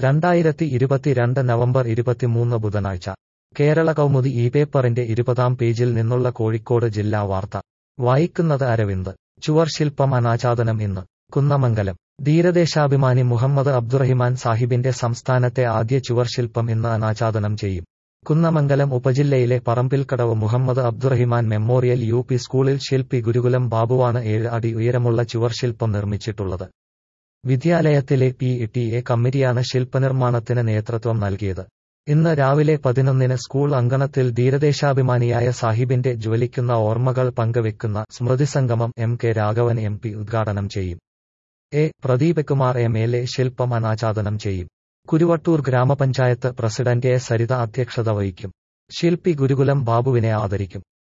രണ്ടായിരത്തി ഇരുപത്തിരണ്ട് നവംബർ ഇരുപത്തിമൂന്ന് ബുധനാഴ്ച കേരള കൗമുദി ഈ പേപ്പറിന്റെ ഇരുപതാം പേജിൽ നിന്നുള്ള കോഴിക്കോട് ജില്ലാ വാർത്ത വായിക്കുന്നത് അരവിന്ദ് ചുവർ ശില്പം അനാച്ഛാദനം ഇന്ന് കുന്നമംഗലം ധീരദേശാഭിമാനി മുഹമ്മദ് അബ്ദുറഹിമാൻ സാഹിബിന്റെ സംസ്ഥാനത്തെ ആദ്യ ചുവർ ശില്പം ഇന്ന് അനാച്ഛാദനം ചെയ്യും കുന്നമംഗലം ഉപജില്ലയിലെ Parambilkadavu Muhammad Abdurahiman memorial U P സ്കൂളിൽ ശില്പി ഗുരുകുലം ബാബുവാണ് ഏഴ് അടി ഉയരമുള്ള ചുവർ ശില്പം നിർമ്മിച്ചിട്ടുള്ളത് വിദ്യാലയത്തിലെ പി ടി എ കമ്മിറ്റിയാണ് ശില്പനിർമ്മാണത്തിന് നേതൃത്വം നൽകിയത് ഇന്ന് രാവിലെ പതിനൊന്നിന് സ്കൂൾ അങ്കണത്തിൽ ധീരദേശാഭിമാനിയായ സാഹിബിന്റെ ജ്വലിക്കുന്ന ഓർമ്മകൾ പങ്കുവെക്കുന്ന സ്മൃതിസംഗമം M K Raghavan M P ഉദ്ഘാടനം ചെയ്യും A Pradeepkumar M L A ശില്പം അനാച്ഛാദനം ചെയ്യും കുരുവട്ടൂർ ഗ്രാമപഞ്ചായത്ത് പ്രസിഡന്റ് എ സരിത അധ്യക്ഷത വഹിക്കും ശില്പി ഗുരുകുലം ബാബുവിനെ ആദരിക്കും